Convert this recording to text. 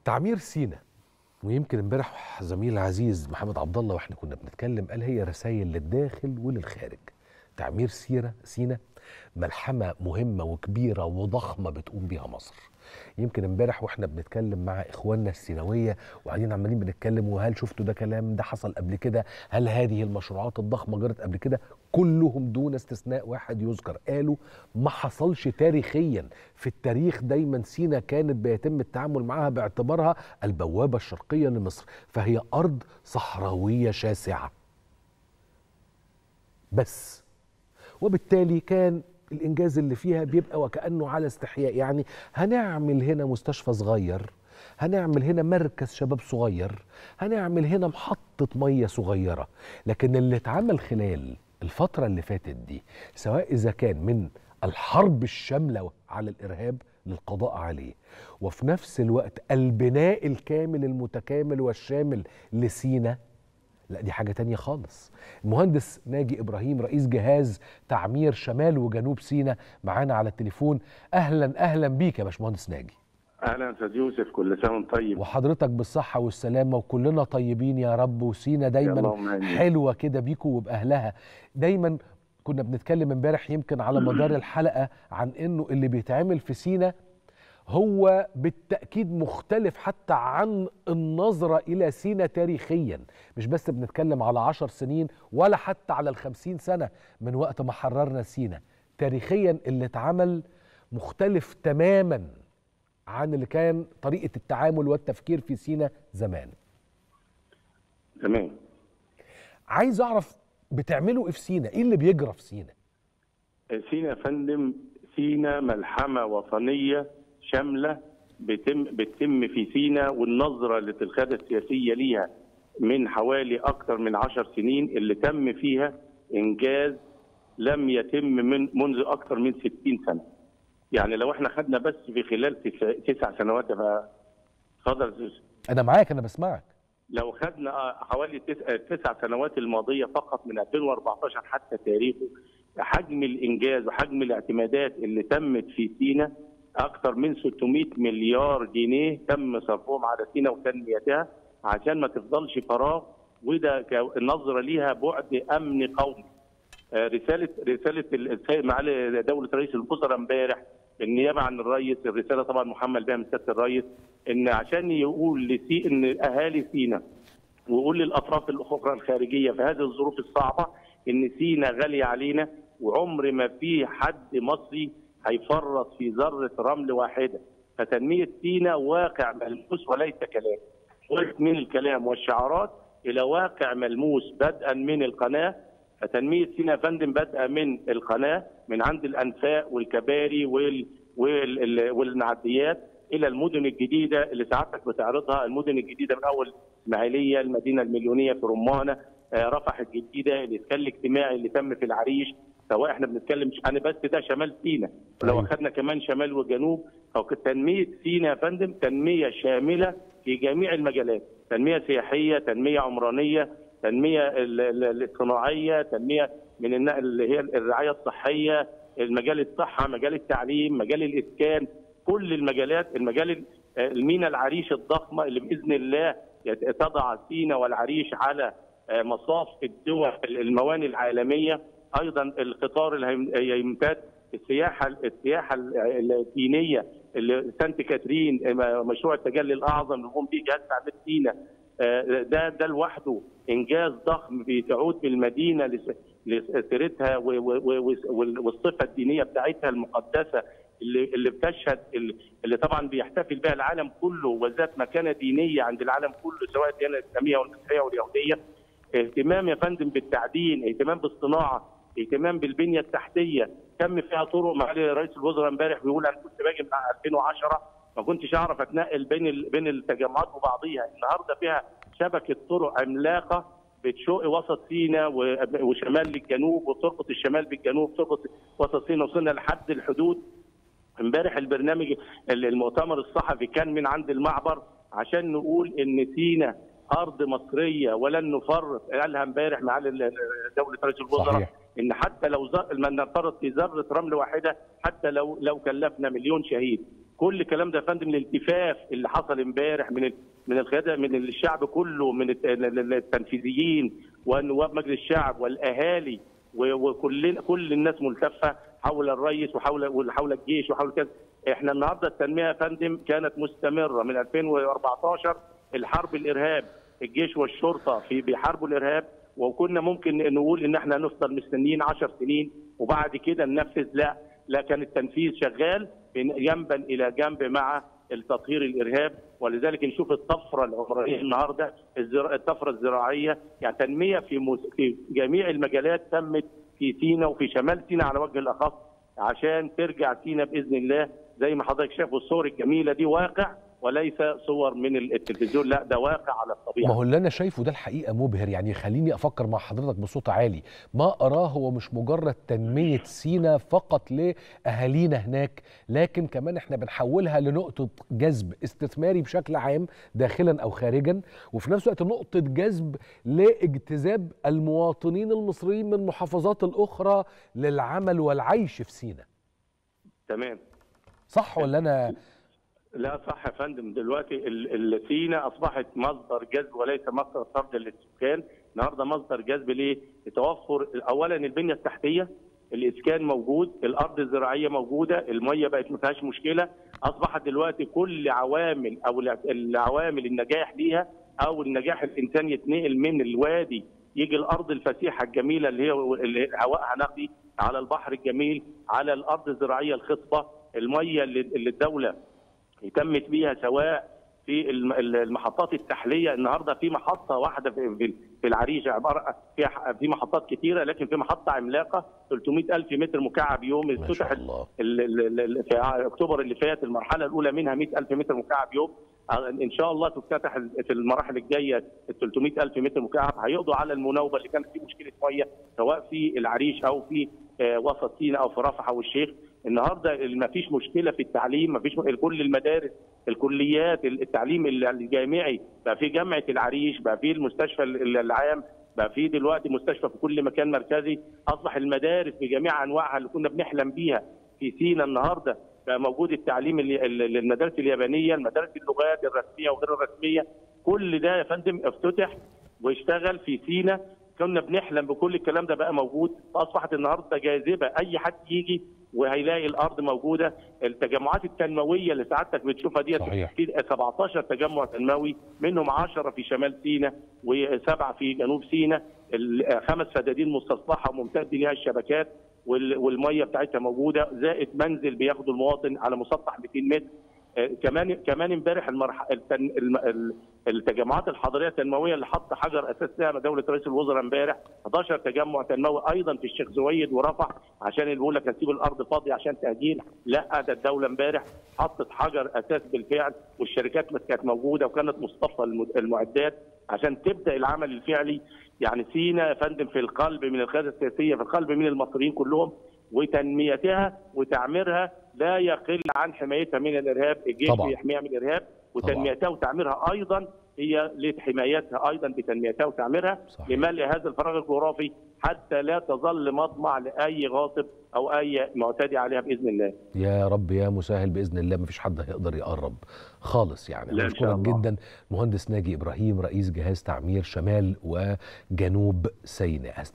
تعمير سينا ويمكن امبارح زميل العزيز محمد عبد الله واحنا كنا بنتكلم قال هي رسائل للداخل وللخارج تعمير سيرة سينا ملحمة مهمة وكبيرة وضخمة بتقوم بيها مصر يمكن امبارح واحنا بنتكلم مع اخواننا السيناويه وقاعدين عمالين بنتكلم وهل شفتوا ده كلام ده حصل قبل كده هل هذه المشروعات الضخمه جرت قبل كده كلهم دون استثناء واحد يذكر قالوا ما حصلش تاريخيا في التاريخ دايما سينا كانت بيتم التعامل معها باعتبارها البوابه الشرقيه لمصر فهي ارض صحراويه شاسعه بس وبالتالي كان الانجاز اللي فيها بيبقى وكانه على استحياء يعني هنعمل هنا مستشفى صغير هنعمل هنا مركز شباب صغير هنعمل هنا محطه ميه صغيره لكن اللي اتعمل خلال الفتره اللي فاتت دي سواء اذا كان من الحرب الشامله على الارهاب للقضاء عليه وفي نفس الوقت البناء الكامل المتكامل والشامل لسينا لا دي حاجة تانية خالص المهندس ناجي إبراهيم رئيس جهاز تعمير شمال وجنوب سينا معانا على التليفون أهلا أهلا بيك يا باشمهندس ناجي اهلا استاذ يوسف كل سنه وانت طيب وحضرتك بالصحة والسلامة وكلنا طيبين يا رب وسينا دايما اللهم آمين. حلوة كده بيكوا وبأهلها دايما كنا بنتكلم امبارح يمكن على مدار الحلقة عن انه اللي بيتعمل في سينا هو بالتأكيد مختلف حتى عن النظرة إلى سينا تاريخيا مش بس بنتكلم على عشر سنين ولا حتى على الخمسين سنة من وقت ما حررنا سينا تاريخيا اللي اتعمل مختلف تماما عن اللي كان طريقة التعامل والتفكير في سينا زمان تمام عايز أعرف بتعملوا إيه في سينا إيه اللي بيجرى في سينا سينا يا فندم سينا ملحمه وطنيه شامله بتم بتتم في سينا والنظره للقياده السياسيه ليها من حوالي اكثر من عشر سنين اللي تم فيها انجاز لم يتم من منذ اكثر من 60 سنه. يعني لو احنا خدنا بس في خلال تسع, تسع سنوات يا اتفضل يا أستاذ. أنا معاك أنا بسمعك لو خدنا حوالي تسع, تسع سنوات الماضيه فقط من 2014 حتى تاريخه حجم الانجاز وحجم الاعتمادات اللي تمت في سينا اكثر من 600 مليار جنيه تم صرفهم على سينا وتنميتها عشان ما تفضلش فراغ وده نظره ليها بعد امن قومي. آه، رساله رساله السيد معالي دوله رئيس الوزراء امبارح بالنيابه عن الرئيس الرساله طبعا محمل بها من سياده الرئيس ان عشان يقول لسي ان اهالي سينا ويقول للاطراف الاخرى الخارجيه في هذه الظروف الصعبه ان سينا غاليه علينا وعمر ما في حد مصري هيفرط في ذره رمل واحده فتنميه سينا واقع ملموس وليس كلام وقت من الكلام والشعارات الى واقع ملموس بدءا من القناه فتنميه سينا يا فندم بادئه من القناه من عند الانفاق والكباري وال وال والمعديات الى المدن الجديده اللي سعادتك بتعرضها المدن الجديده من اول اسماعيليه المدينه المليونيه في رمانه آه، رفح الجديده الاسكان الاجتماعي اللي تم في العريش سواء احنا بنتكلم مش انا بس ده شمال سينا لو أيوة. اخذنا كمان شمال وجنوب او تنميه سينا يا فندم تنميه شامله في جميع المجالات تنميه سياحيه تنميه عمرانيه تنميه ال- ال- الصناعيه تنميه من النقل اللي هي الرعايه الصحيه المجال الصحه مجال التعليم مجال الاسكان كل المجالات المجال ال- المينا العريش الضخمه اللي باذن الله يت- تضع سينا والعريش على آه، مصاف الدول الموانئ العالميه ايضا القطار اللي هيم- هيمتد السياحه السياحه الدينيه اللي سانت كاترين آه، مشروع التجلي الاعظم اللي قام به جهاز تعمير سينا آه، ده ده لوحده انجاز ضخم بتعود بالمدينه لس- لسيرتها و- و- و- وال- والصفه الدينيه بتاعتها المقدسه اللي اللي بتشهد اللي- اللي طبعا بيحتفل بها العالم كله وذات مكانه دينيه عند العالم كله سواء الديانه الاسلاميه والمسيحيه واليهوديه اهتمام يا فندم بالتعدين اهتمام بالصناعه اهتمام بالبنيه التحتيه تم فيها طرق معالي رئيس الوزراء امبارح بيقول انا كنت باجي من 2010 ما كنتش اعرف اتنقل بين ال- بين التجمعات وبعضيها النهارده فيها شبكه طرق عملاقه بتشق وسط سينا و- وشمال للجنوب وتربط الشمال بالجنوب تربط وسط سينا وصلنا لحد الحدود امبارح البرنامج المؤتمر الصحفي كان من عند المعبر عشان نقول ان سينا ارض مصريه ولن نفرط قالها امبارح معالي ال- دوله رئيس الوزراء صحيح. ان حتى لو ز- ما نفرط في ذره رمل واحده حتى لو لو كلفنا مليون شهيد كل الكلام ده يا فندم الالتفاف اللي حصل امبارح من ال- من القياده من الشعب كله من الت- ال- ال- التنفيذيين ونواب مجلس الشعب والاهالي و- وكل كل الناس ملتفه حول الرئيس وحول وحول الجيش وحول كذا احنا النهارده التنميه يا فندم كانت مستمره من 2014 الحرب الارهاب الجيش والشرطه في بيحاربوا الارهاب وكنا ممكن نقول ان احنا نفضل مستنيين 10 سنين وبعد كده ننفذ لا لا كان التنفيذ شغال بين- جنبا الى جنب مع التطهير الارهاب ولذلك نشوف الطفره العمرانيه النهارده الزر- الطفره الزراعيه يعني تنميه في مس- في جميع المجالات تمت في سينا وفي شمال سينا على وجه الاخص عشان ترجع سينا باذن الله زي ما حضرتك شايف الصور الجميله دي واقع وليس صور من التلفزيون لا ده واقع على الطبيعه ما هو اللي انا شايفه ده الحقيقه مبهر يعني يخليني افكر مع حضرتك بصوت عالي ما اراه هو مش مجرد تنميه سينا فقط لاهالينا هناك لكن كمان احنا بنحولها لنقطه جذب استثماري بشكل عام داخلا او خارجا وفي نفس الوقت نقطه جذب لاجتذاب المواطنين المصريين من المحافظات الاخرى للعمل والعيش في سينا تمام صح ولا انا لا صح يا فندم دلوقتي ال- ال- سينا اصبحت مصدر جذب وليس مصدر طرد للسكان النهارده مصدر جذب ليه؟ لتوفر اولا البنيه التحتيه الاسكان موجود الارض الزراعيه موجوده الميه بقت ما فيهاش مشكله اصبحت دلوقتي كل عوامل او الع- العوامل النجاح ليها او النجاح الانسان يتنقل من الوادي يجي الارض الفسيحه الجميله اللي هي اللي هواءها نقي على البحر الجميل على الارض الزراعيه الخصبه الميه اللي اللي الدوله اهتمت بيها سواء في الم- المحطات التحليه النهارده في محطه واحده في في- في العريش عباره في ح- في محطات كثيره لكن في محطه عملاقه 300 الف متر مكعب يوم ما شاء افتتحت الله ال- ال- ال- في اكتوبر اللي فات المرحله الاولى منها 100 الف متر مكعب يوم ان شاء الله تفتتح في المراحل الجايه ال 300 الف متر مكعب هيقضوا على المناوبه اللي كانت في مشكله ميه سواء في العريش او في آه، وسط سيناء او في رفح او الشيخ النهارده ما فيش مشكله في التعليم ما فيش كل المدارس الكليات التعليم الجامعي بقى في جامعه العريش بقى في المستشفى العام بقى في دلوقتي مستشفى في كل مكان مركزي اصبح المدارس بجميع انواعها اللي كنا بنحلم بيها في سينا النهارده بقى موجود التعليم اللي- اللي- للمدارس اليابانيه المدارس اللغات الرسميه وغير الرسميه كل ده يا فندم افتتح واشتغل في سينا كنا بنحلم بكل الكلام ده بقى موجود فاصبحت النهارده جاذبه اي حد يجي وهيلاقي الارض موجوده التجمعات التنمويه اللي سعادتك بتشوفها ديت صحيح. في 17 تجمع تنموي منهم 10 في شمال سيناء وسبعه في جنوب سيناء ال- خمس فدادين مستصلحه وممتد ليها الشبكات وال- والميه بتاعتها موجوده زائد منزل بياخده المواطن على مسطح 200 متر آه، كمان كمان امبارح المرح... التن... الم... ال- التجمعات الحضريه التنمويه اللي حط حجر اساس لها دوله رئيس الوزراء امبارح 11 تجمع تنموي ايضا في الشيخ زويد ورفح عشان اللي بيقول لك هسيب الارض فاضيه عشان تاجيل لا ده الدوله امبارح حطت حجر اساس بالفعل والشركات ما كانت موجوده وكانت مصطفى الم- المعدات عشان تبدا العمل الفعلي يعني سينا يا فندم في القلب من القياده السياسيه في القلب من المصريين كلهم وتنميتها وتعميرها لا يقل عن حمايتها من الارهاب، الجيش طبعاً. بيحميها من الارهاب وتنميتها وتعميرها ايضا هي لحمايتها ايضا بتنميتها وتعميرها صحيح. لملء هذا الفراغ الجغرافي حتى لا تظل مطمع لاي غاصب او اي معتدي عليها باذن الله. يا رب يا مسهل باذن الله مفيش حد هيقدر يقرب خالص يعني لا، إن بشكرك شاء الله. جدا مهندس ناجي ابراهيم رئيس جهاز تعمير شمال وجنوب سيناء